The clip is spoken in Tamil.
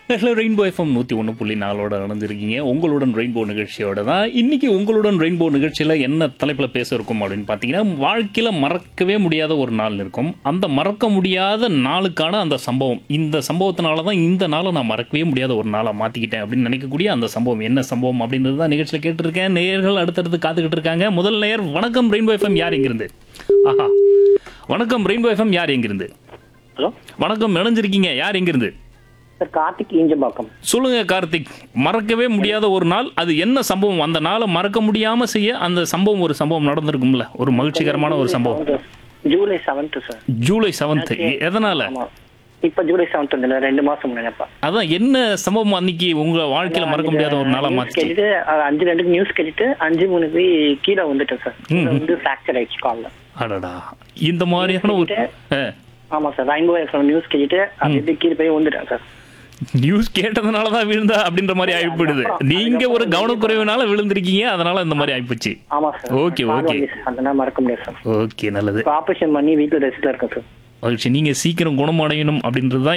ஹலோ ரெயின்போ எஃப்எம் நூற்றி ஒன்று புள்ளி நாலோட இணைஞ்சிருக்கீங்க உங்களுடன் ரெயின்போ நிகழ்ச்சியோட தான் இன்னைக்கு உங்களுடன் ரெயின்போ நிகழ்ச்சியில் என்ன தலைப்பில் பேச இருக்கும் அப்படின்னு பார்த்தீங்கன்னா வாழ்க்கையில் மறக்கவே முடியாத ஒரு நாள் இருக்கும் அந்த மறக்க முடியாத நாளுக்கான அந்த சம்பவம் இந்த சம்பவத்தினால தான் இந்த நாளை நான் மறக்கவே முடியாத ஒரு நாளாக மாற்றிக்கிட்டேன் அப்படின்னு நினைக்கக்கூடிய அந்த சம்பவம் என்ன சம்பவம் அப்படின்றது தான் நிகழ்ச்சியில் கேட்டிருக்கேன் நேயர்கள் அடுத்தடுத்து காத்துக்கிட்டு இருக்காங்க முதல் நேயர் வணக்கம் ரெயின்போ எஃப்எம் யார் எங்கிருந்து ஆஹா வணக்கம் ரெயின்போ எஃப்எம் யார் எங்கிருந்து ஹலோ வணக்கம் இணைஞ்சிருக்கீங்க யார் எங்கிருந்து சார் கார்த்திக் ஈஞ்சம்பாக்கம் சொல்லுங்க கார்த்திக் மறக்கவே முடியாத ஒரு நாள் அது என்ன சம்பவம் அந்த நாளை மறக்க முடியாம செய்ய அந்த சம்பவம் ஒரு சம்பவம் நடந்திருக்கும்ல ஒரு மகிழ்ச்சிகரமான ஒரு சம்பவம் July seventh sir July seventh எதனால ஆமா இப்ப ஜூலை செவன்த் வந்து ரெண்டு மாசம் நினைப்பா அதான் என்ன சம்பவம் அன்னைக்கு உங்க வாழ்க்கையில மறக்க முடியாத ஒரு நாளா மாத்தி கேட்டுட்டு அஹ், அஞ்சு ரெண்டுக்கு நியூஸ் கேட்டுட்டு அஞ்சு மூணு போய் கீழே வந்துட்டேன் சார் கீழே வந்து ஃபிராக்சர் ஆயிடுச்சு கால்ல அடடா இந்த மாதிரியான ஒரு ஆமா சார் ரெயின்போ எஃப்எம் நியூஸ் கேட்டுட்டு அப்படியே கீழே போய் வந்துட்டேன் சார் நியூஸ் கேட்டதுனால தான் விழுந்தா அப்படின்ற மாதிரி ஆயிப்படுது நீங்க ஒரு கவனக்குறைவுனால விழுந்திருக்கீங்க அதனால இந்த மாதிரி ஆயிப்போச்சு ஆமா சார் Okay, okay. அதெல்லாம் மறக்க முடியாது சார் ஓகே நல்லது ஆபரேஷன் பண்ணி வீட்டுல ரெஸ்ட்ல இருக்கேன் சார் மகிழ்ச்சி நீங்க சீக்கிரம் குணமடையணும் அப்படின்றது தான்